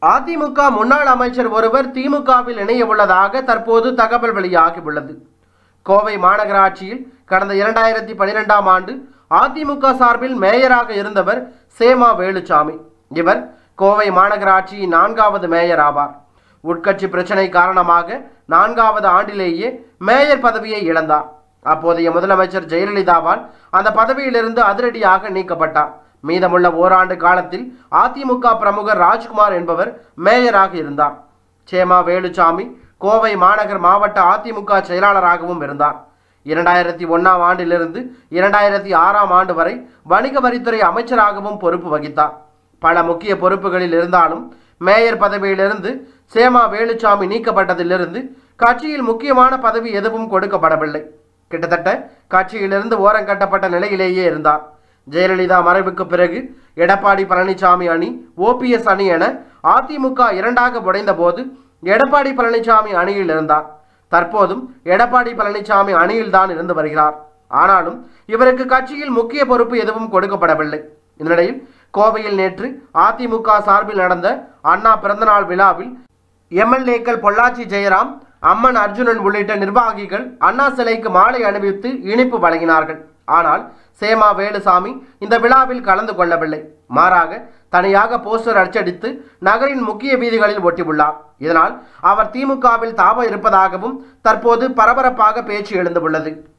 அதிமுக முன்னாள் அமைச்சர் ஒருவர் திமுகவில் இணைய உள்ளதாக தற்போது தகவல் வெளியாகியுள்ளது கோவை மாநகராட்சியில் கடந்த இரண்டாயிரத்தி பனிரெண்டாம் ஆண்டு அதிமுக சார்பில் மேயராக இருந்தவர் சேமா வேலுச்சாமி இவர் கோவை மாநகராட்சியின் நான்காவது மேயர் ஆவார் உட்கட்சி பிரச்சனை காரணமாக நான்காவது ஆண்டிலேயே மேயர் பதவியை இழந்தார் அப்போதைய முதலமைச்சர் ஜெயலலிதாவால் அந்த பதவியிலிருந்து அதிரடியாக நீக்கப்பட்டார் மீதமுள்ள ஓராண்டு காலத்தில் அதிமுக பிரமுகர் ராஜ்குமார் என்பவர் மேயராக இருந்தார் சேமா வேலுச்சாமி கோவை மாநகர் மாவட்ட அதிமுக செயலாளராகவும் இருந்தார் இரண்டாயிரத்தி ஒன்றாம் ஆண்டிலிருந்து இரண்டாயிரத்தி ஆறாம் ஆண்டு வரை வணிக வரித்துறை அமைச்சராகவும் பொறுப்பு வகித்தார் பல முக்கிய பொறுப்புகளில் இருந்தாலும் மேயர் பதவியிலிருந்து சேமா வேலுச்சாமி நீக்கப்பட்டதிலிருந்து கட்சியில் முக்கியமான பதவி எதுவும் கொடுக்கப்படவில்லை கிட்டத்தட்ட கட்சியிலிருந்து ஓரங்கட்டப்பட்ட நிலையிலேயே இருந்தார் ஜெயலலிதா மறைவுக்கு பிறகு எடப்பாடி பழனிசாமி அணி ஓபிஎஸ் அணி என அதிமுக இரண்டாக உடைந்த போது எடப்பாடி பழனிசாமி அணியில் இருந்தார் தற்போதும் எடப்பாடி பழனிசாமி அணியில்தான் இருந்து வருகிறார் ஆனாலும் இவருக்கு கட்சியில் முக்கிய பொறுப்பு எதுவும் கொடுக்கப்படவில்லை இந்நிலையில் கோவையில் நேற்று அதிமுக சார்பில் நடந்த அண்ணா பிறந்தநாள் விழாவில் எம்எல்ஏக்கள் பொள்ளாச்சி ஜெயராம் அம்மன் அர்ஜுனன் உள்ளிட்ட நிர்வாகிகள் அண்ணா சிலைக்கு மாலை அணிவித்து இனிப்பு வழங்கினார்கள் ஆனால் சேமா வேலுசாமி இந்த விழாவில் கலந்து கொள்ளவில்லை மாறாக தனியாக போஸ்டர் அச்சடித்து நகரின் முக்கிய வீதிகளில் ஒட்டியுள்ளார் இதனால் அவர் திமுகவில் தாவ இருப்பதாகவும் தற்போது பரபரப்பாக பேச்சு எழுந்துள்ளது